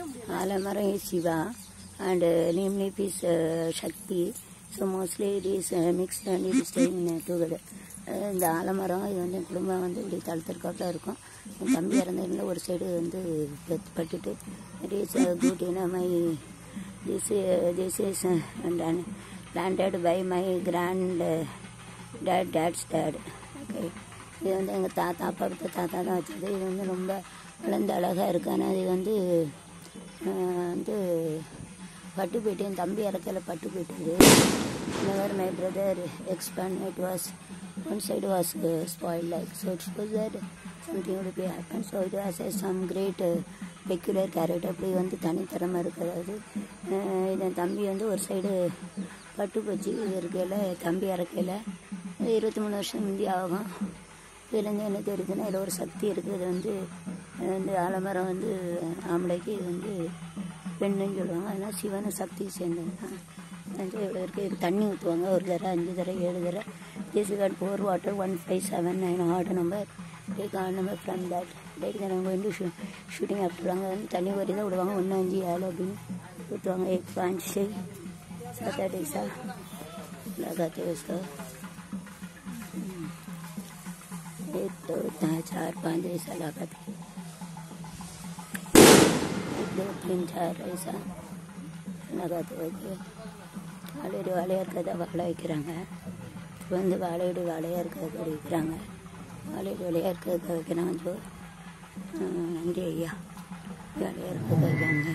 Alamaram is Shiva and uh, name leaf is uh, Shakti. So mostly it is uh, mixed and it is staying uh, together. Uh, இந்த ஆலமரம் இது வந்து என் குடும்பம் வந்து இப்படி தளத்திற்காப்பில் இருக்கும் என் தம்பி இறந்ததுல ஒரு சைடு வந்து பட்- பட்டுட்டு it is good in my this this is planted by my granddad dads dad okay இது வந்து எங்கள் தாத்தா அப்பா பார்த்த தாத்தா தான் வச்சது இது வந்து ரொம்ப வளர்ந்து அழகாக இருக்கு ஆனால் இது வந்து ஆஹ், வந்து பட்டு போயிட்டு என் தம்பி இறக்கையில் பட்டு போயிட்டது never my brother expand it was one side was uh, spoiled like so it shows that something would be happen so it has a some great uh, peculiar character அப்படி வந்து தனித்திறமை இருக்கிறது என் தம்பி வந்து ஒரு சைடு பட்டு போச்சு இருக்கையில் தம்பி இறக்கையில் இருபத்தி மூணு வருஷம் முந்தி ஆகும் இதுலேருந்து என்ன தெரியுதுன்னா இதில் ஒரு சக்தி இருக்குது இது வந்து இது வந்து ஆலமரம் வந்து ஆம்பளைக்கு இது வந்து பெண்ணுன்னு சொல்லுவாங்க அதனால் சிவன சக்தி சேர்ந்தது தான் வந்து இவ்வளோ இருக்குது இதுக்கு தண்ணி ஊற்றுவாங்க ஒரு தடவை அஞ்சு தடவை ஏழு தடவை this can for water one five seven nine order number take order number from that take தான் அவங்க வந்து ஷூ ஷூட்டிங் ஆப்டுவாங்க வந்து தண்ணி ஒரு தான் விடுவாங்க ஒன்று அஞ்சு ஏழு அப்படின்னு ஊற்றுவாங்க எக் பாஞ்ச் सात आठ ऐसा लगाते हैं उसको एक दो तीन चार पाँच ऐसा लगाते हैं। एक दो तीन चार ऐसा लगाते வைக்க வாழையடி வாழையாக இருக்கிறத வாழை வைக்கிறாங்க இப்போ வந்து வாழையடி வாழையாக இருக்கிறத வைக்கிறாங்க வாழையடி வாழையாக இருக்கிறத வைக்கிறாங்க ஜோ நன்றி ஐயா வாழையாக இருக்கிறத வைக்கிறாங்க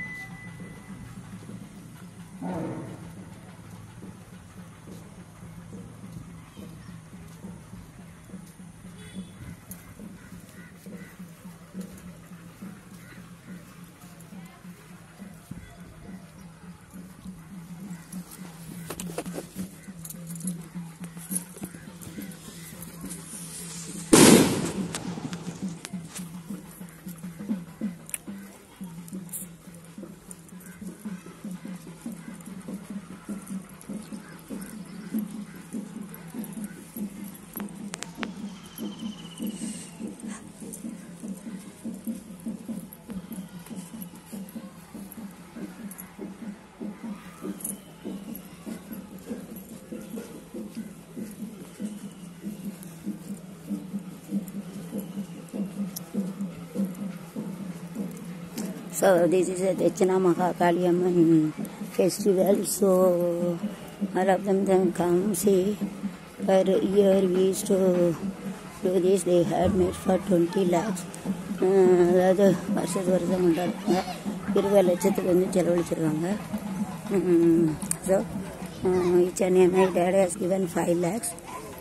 So this is a Dechana Mahakaliamman festival. So all of them then come see. Per year we used to do this. They had made for 20 lakhs. Uh, அதாவது வருஷத்து வருஷம் கொண்டாடுறாங்க இருபது லட்சத்துக்கு வந்து செலவழிச்சிருக்காங்க so each and MI dad has given five lakhs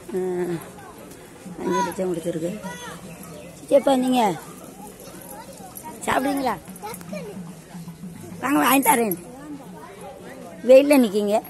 அஞ்சு லட்சம் கொடுத்துருக்கு எப்போ வந்தீங்க சாப்பிடுறீங்களா வாங்க வாங்கி தரேன் வெயிலில் நிற்கிங்க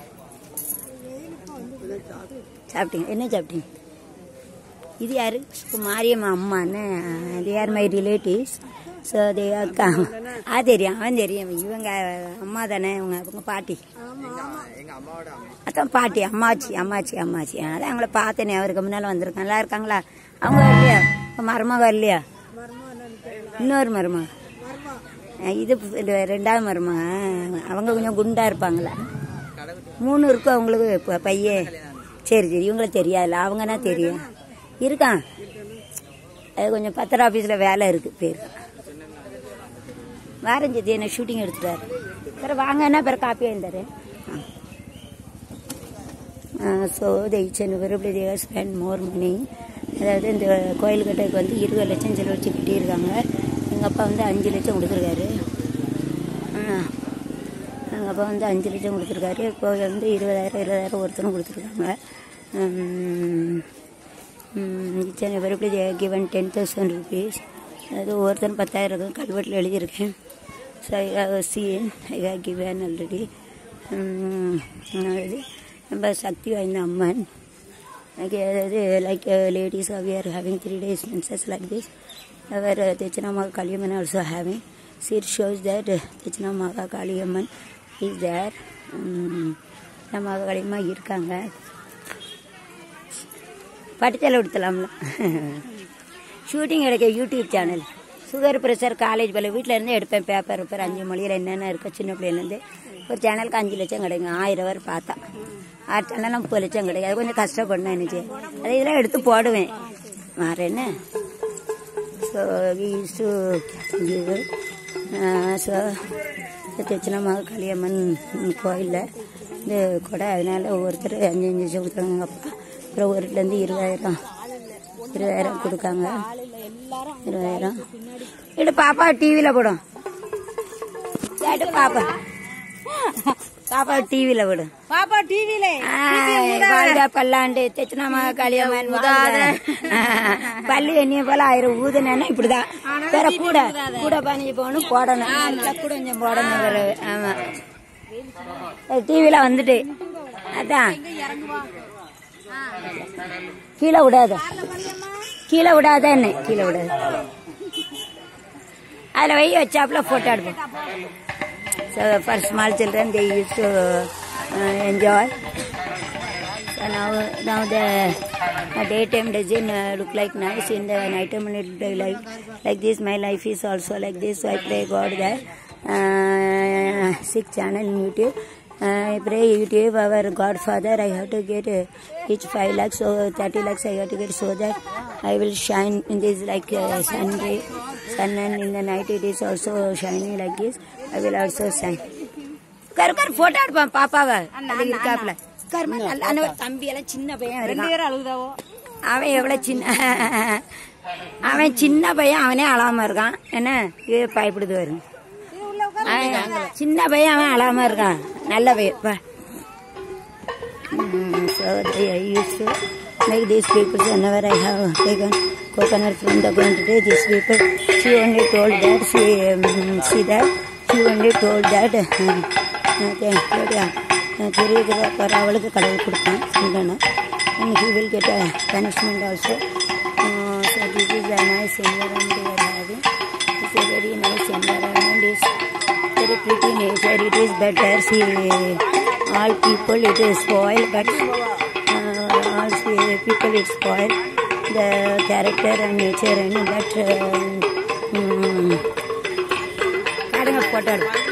சாப்பிட்டீங்க என்ன சாப்பிட்டீங்க இது யாரு மாரியம்மா அம்மான்னு they are my relatives so they அக்கா ஆ தெரியும் அவன் தெரியும் இவங்க அம்மா தானே இவங்க அவங்க பாட்டி அதான் பாட்டி அம்மாச்சி அம்மாச்சி அம்மாச்சி அதான் அவங்கள பார்த்தேனே அவருக்கு முன்னால் வந்திருக்காங்க நல்லா இருக்காங்களா அவங்க வரலையா இப்போ மருமக வரலையா இன்னொரு மருமக அஹ் இது இது ரெண்டாவது மருமக அவங்க கொஞ்சம் குண்டா இருப்பாங்களா மூணு இருக்கும் அவங்களுக்கு இப்போ பையன் சரி சரி இவங்களுக்கு தெரியாதுல்ல அவங்கன்னா தெரியும் இருக்கான் அது கொஞ்சம் பத்திர ஆஃபீஸில் வேலை இருக்கு போயிருக்கான் வாரம் சேத்தி என்ன ஷூட்டிங் எடுத்துட்டாரு பிறகு வாங்கன்னா பிறகு காப்பியாக இருந்தாரு so the each and everybody they spend more money அதாவது இந்த கோயில் கட்டுறதுக்கு வந்து இருபது லட்சம் செலவழிச்சு கட்டியிருக்காங்க எங்கள் அப்பா வந்து அஞ்சு லட்சம் கொடுத்துருக்காரு எங்கள் அப்பா வந்து அஞ்சு லட்சம் கொடுத்துருக்காரு இப்போ வந்து இருபதாயிரம் இருபதாயிரம் ஒருத்தரும் கொடுத்துருக்காங்க each and everybody they given ten thousand rupees அதாவது ஒவ்வொருத்தரும் பத்தாயிரம் இருக்கும் கல்வெட்டில் எழுதியிருக்கேன் so I have seen I have given already அதாவது ரொம்ப சக்தி வாய்ந்த அம்மன் like uh, like uh, ladies uh, we are having three days menses like this our uh, Techana Maha Kaliamman also having so it shows that uh, Techana Maha Kaliamman is there um, Maha Kaliyamma இருக்காங்க படித்தல விடுத்தலாம்ல shooting எடுக்க YouTube channel sugar pressure college போல வீட்டில் இருந்து எடுப்பேன் paper paper அஞ்சு மொழியில் என்னென்ன இருக்கோ சின்ன பிள்ளையிலேருந்து ஒரு சேனலுக்கு அஞ்சு லட்சம் கிடைக்கும் ஆயிரம் பேர் பார்த்தா ஆறு சேனல் முப்பது லட்சம் கிடைக்கும் அது கொஞ்சம் கஷ்டப்படணும் எனக்கு அதை இதெல்லாம் எடுத்து போடுவேன் வேறு என்ன so use to give so தெச்சினமாக காளியம்மன் கோயிலில் இந்த கொடை அதனால ஒவ்வொருத்தர் அஞ்சு அஞ்சு லட்சம் கொடுத்தாங்க அப்பா அப்புறம் ஒரு வீட்டிலேருந்து இருபதாயிரம் இருபதாயிரம் கொடுக்காங்க இருபதாயிரம் இடு பாப்பா டிவியில் போடும் கேட்டு பாப்பா பாப்பா டிவியில் விடும் பாப்பா டிவில வாழ்க பல்லாண்டு தெச்சனாமா களியம்மன் வாழ்க. பல்லு எண்ணிய போல ஆயிரம் ஊதுனா இப்படிதான் வேற கூட கூட பதினஞ்சு போகணும் போடணும் நல்லா கூட கொஞ்சம் போடணும் வேற ஆமா டிவில வந்துட்டு அதான் கீழே விடாத கீழே விடாத என்ன கீழே விடாத அதுல வை வச்சாப்புல போட்டோ எடுப்போம் So for small children, they used to uh, enjoy. So now, now the uh, daytime doesn't uh, look like nice. In the nighttime, it look like like this. My life is also like this. So I pray God that uh, six channel in YouTube. Uh, I pray YouTube, our Godfather. I have to get uh, each five lakhs or thirty lakhs. I have to get so that I will shine in this like uh, sun ray, sun and in the night it is also shining like this. I will also shine. கரு கரு photo எடுப்பான் பாப்பாவை அது இருக்காப்ல கரும நல்ல அந்த தம்பி எல்லாம் சின்ன பையன் ரெண்டு இருக்கான் பேரும் அழுகுதாவோ அவன் எவ்வளவு சின்ன அவன் சின்ன பையன் அவனே அழாம இருக்கான் என்ன இது பயப்படுது வரும் இது உள்ள உட்காரு அவன் சின்ன பையன் அவன் அழாம இருக்கான் நல்ல பையன் பா so they I used to make these people whenever I have taken coconut from the quantity these people she only told that she um, see that she only told that um, okay, yeah, பெரிய போகிற அவளுக்கு கடவுள் கொடுப்பான் சிந்தனை and he will get a punishment also uh, so this is a nice environment we are having it's a very nice environment it's very pretty nature it is better see all people it is spoiled but uh, all see, people it spoiled the character and nature and that um, um, காடுங்க photo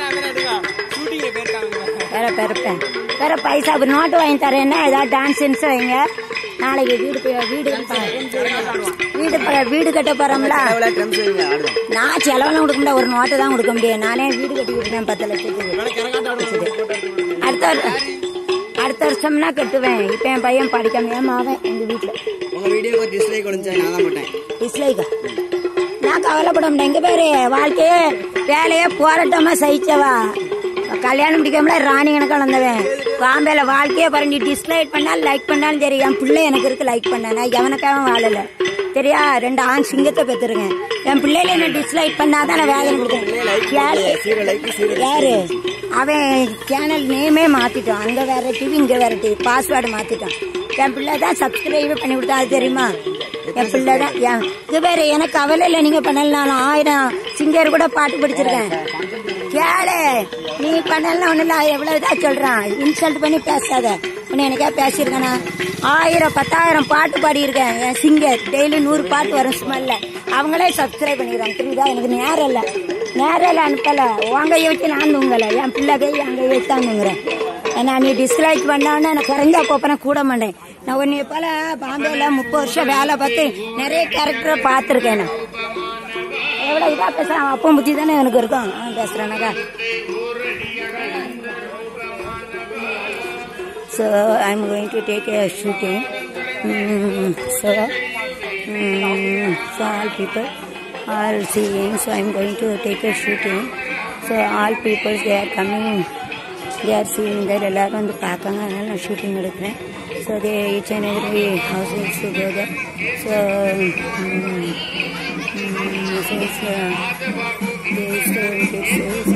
வேற பெருப்பேன் வேற பைசா note வாங்கி தரேன்னா ஏதாவது dance sense வைங்க நாளைக்கு வீடு போய் வீடு வீடு ப- வீடு கட்ட போறோம்ல நான் செலவெல்லாம் கொடுக்க முடியாது ஒரு நோட்டு தான் கொடுக்க முடியும் நானே வீடு கட்டி கொடுத்தேன் பத்து லட்சத்துக்கு அடுத்த வரு- அடுத்த வருஷம்னா கட்டுவேன் இப்ப என் பையன் படிக்காம ஏமாவேன் எங்க வீட்டுல உங்க வீடியோக்கு டிஸ்லைக் கொடுத்தா நான் தான் போட்டேன் டிஸ்லைக்கா நான் கவலைப்பட முடியும் எங்க பேரு வாழ்க்கையே வேலையே போராட்டமா சகிச்சவா கல்யாணம் முடிக்காமல ராணி கணக்கு வந்தவன் பாம்பேல வாழ்க்கையே பாருங்க டிஸ்லைக் பண்ணாலும் லைக் பண்ணாலும் சரி என் பிள்ளை எனக்கு இருக்கு லைக் பண்ண நான் எவனுக்காக வாழல சரியா ரெண்டு ஆண் சிங்கத்தை பெற்றுருங்க என் பிள்ளையில என்ன டிஸ்லைக் பண்ணாதான் நான் வேதனை கொடுத்தேன் யாரு? யாரு அவன் சேனல் நேமே மாத்திட்டான் அங்க வேற டிவி இங்க வேற டிவி பாஸ்வேர்டு மாத்திட்டான் என் பிள்ளை தான் சப்ஸ்கிரைப் பண்ணி கொடுத்தா அது தெரியுமா என் பிள்ளை தான் என் இது வேற எனக்கு கவலை இல்லை நீங்க பண்ணலாம் ஆயிரம் சிங்கர் கூட பாட்டு படிச்சிருக்கேன் கேளு நீ பண்ணலாம் ஒண்ணு இல்ல எவ்வளவு இதா சொல்றான் இன்சல்ட் பண்ணி பேசாத உன்னை எனக்கே பேசியிருக்கேனா ஆயிரம் பத்தாயிரம் பாட்டு பாடியிருக்கேன் என் சிங்கர் டெய்லி நூறு பாட்டு வரும் ஸ்மெல்ல அவங்களே சப்ஸ்கிரைப் பண்ணிக்கிறாங்க புரியுதா எனக்கு நேரம் இல்லை நேரம் இல்லை அனுப்பல உங்க வச்சு நான் தூங்கல என் பிள்ளை கை அங்க வச்சு தான் தூங்குறேன் ஏன்னா நீ டிஸ்லைக் பண்ணான்னு நான் குறைஞ்சா போப்பேன் கூட மாட்டேன் நான் உன்னை போல பாம்பேல முப்பது வருஷம் வேலை பார்த்து நிறைய கேரக்டரை பார்த்துருக்கேன் நான் எவ்வளவு இதா பேசுறான் அப்போ புத்தி தானே எனக்கு இருக்கும் அவன் பேசுறானக்கா So I'm going to take a shooting. Mm, so, mm, so all people are seeing. So I'm going to take a shooting. So all people they are coming. They are seeing that எல்லாரும் வந்து பார்க்காங்க அதனால நான் shooting எடுக்கிறேன் so they each and every house is to go that so so it's it's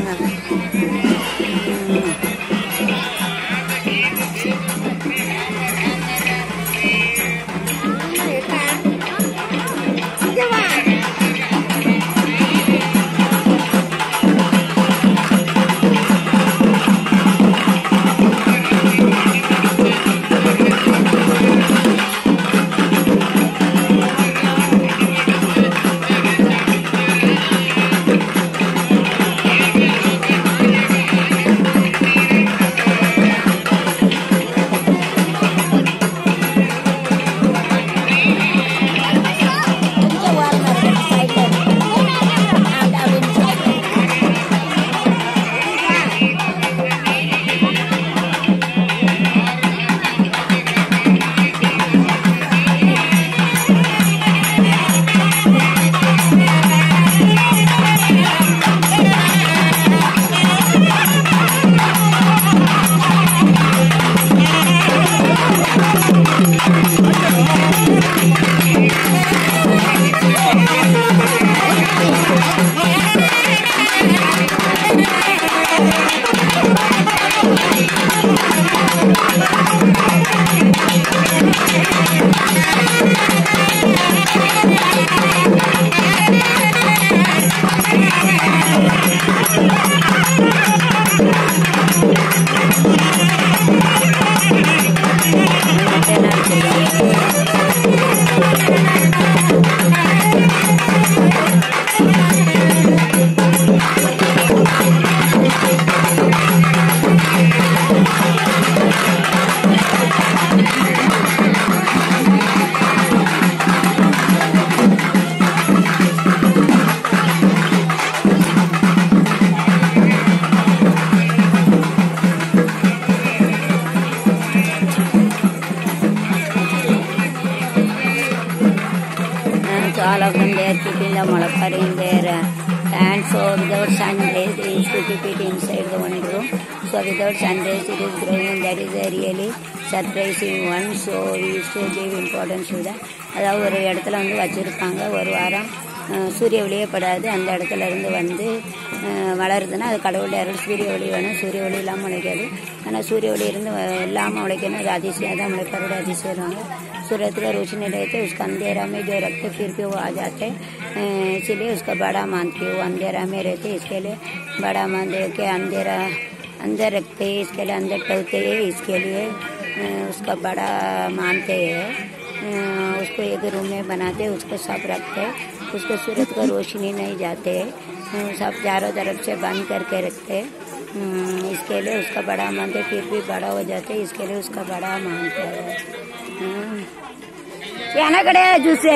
are in their uh, and so without sun rays they used to keep it inside the one room so without sun rays it is growing that is a really surprising one so we used to give importance to that அதாவது ஒரு இடத்துல வந்து வச்சுருப்பாங்க ஒரு வாரம் அஹ், சூரிய ஒளியே படாது அந்த இடத்துல இருந்து வந்து அஹ், வளருதுன்னா அது கடவுளுடைய அருள் சூரிய ஒளி வேணும் சூரிய ஒளி இல்லாமல் முளைக்காது ஆனால் சூரிய ஒளி இருந்து வ- இல்லாமல் முளைக்கணும் அது அதிசயம் தான் முளைப்பாரோட அதிசயம் सूरत का रोशनी रहते उसका अंधेरा में जो रखते फिर भी वो आ जाते अ, इसलिए उसका बड़ा मानती है वो अंधेरा में रहते इसके लिए बड़ा मान दे के अंधेरा अंदर रखते हैं इसके लिए अंदर टहते हैं इसके लिए अ, उसका बड़ा मानते हैं अ, उसको एक रूम में बनाते हैं उसको सब रखते हैं उसको सूरत का रोशनी नहीं जाते अ, सब चारों तरफ से बंद करके रखते हैं अम, इसके लिए उसका बड़ा मानते फिर भी बड़ा हो जाते इसके लिए उसका बड़ा मानता है हाँ। எனக்கு கிடையாது ஜூஸு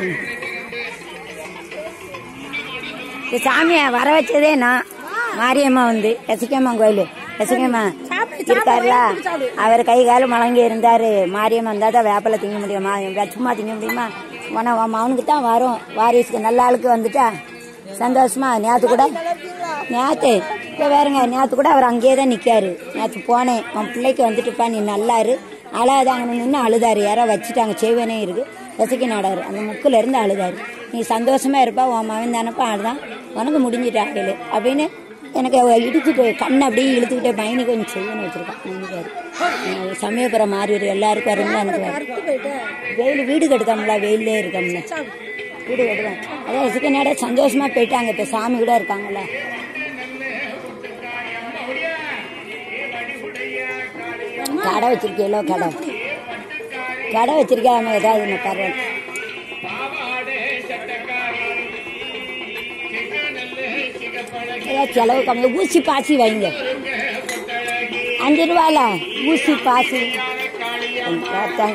இந்த சாமியை வர வச்சதே நான் மாரியம்மா வந்து ரசிகம்மா கோயில் ரசிகம்மா இருக்காருல அவர் கை காலம் முழங்கி இருந்தாரு மாரியம்மா இருந்தா தான் வேப்பில திங்க முடியுமா சும்மா திங்க முடியுமா உன உன் மகனுக்கு தான் வரும் வாரிசுக்கு நல்ல ஆளுக்கு வந்துட்டா சந்தோஷமா நேத்து கூட நேத்து இப்போ வேறுங்க நேத்து கூட அவர் அங்கேயே தான் நிற்காரு நேற்று போனேன் உன் பிள்ளைக்கு வந்துட்டுப்பா நீ நல்லாரு அழாதாங்க நின்று அழுதாரு யாரோ வச்சுட்டாங்க செய்வனே இருக்கு ரசிக்க நாடாரு அந்த முக்குல இருந்து அழுதாரு நீ சந்தோஷமா இருப்பா உன் மகன் தானப்பா அழுதான் உனக்கு முடிஞ்சிட்டு ஆகல அப்படின்னு எனக்கு அவ இடிச்சுட்டு கண்ணை அப்படியே இழுத்துக்கிட்டே பயணி கொஞ்சம் செய்யணும் வச்சிருக்கான் நினைக்காரு சமயபுரம் மாறி வரும் எல்லாருக்கும் வரும்ல எனக்கு வரும். வெயில் வீடு கட்டுதாம்ல வெயிலே இருக்கோம்ல வீடு கட்டுதான் அதான் ரசிக்க நாடா சந்தோஷமா போயிட்டாங்க இப்ப சாமி கூட இருக்காங்கல்ல கடை வச்சிருக்கீங்களோ கடை கடை வச்சிருக்காம ஏதாவது ஒன்று பரவாயில்ல ஏதாவது செலவு கம்மி ஊசி பாசி வைங்க அஞ்சு ரூபால ஊசி பாசி பார்த்தா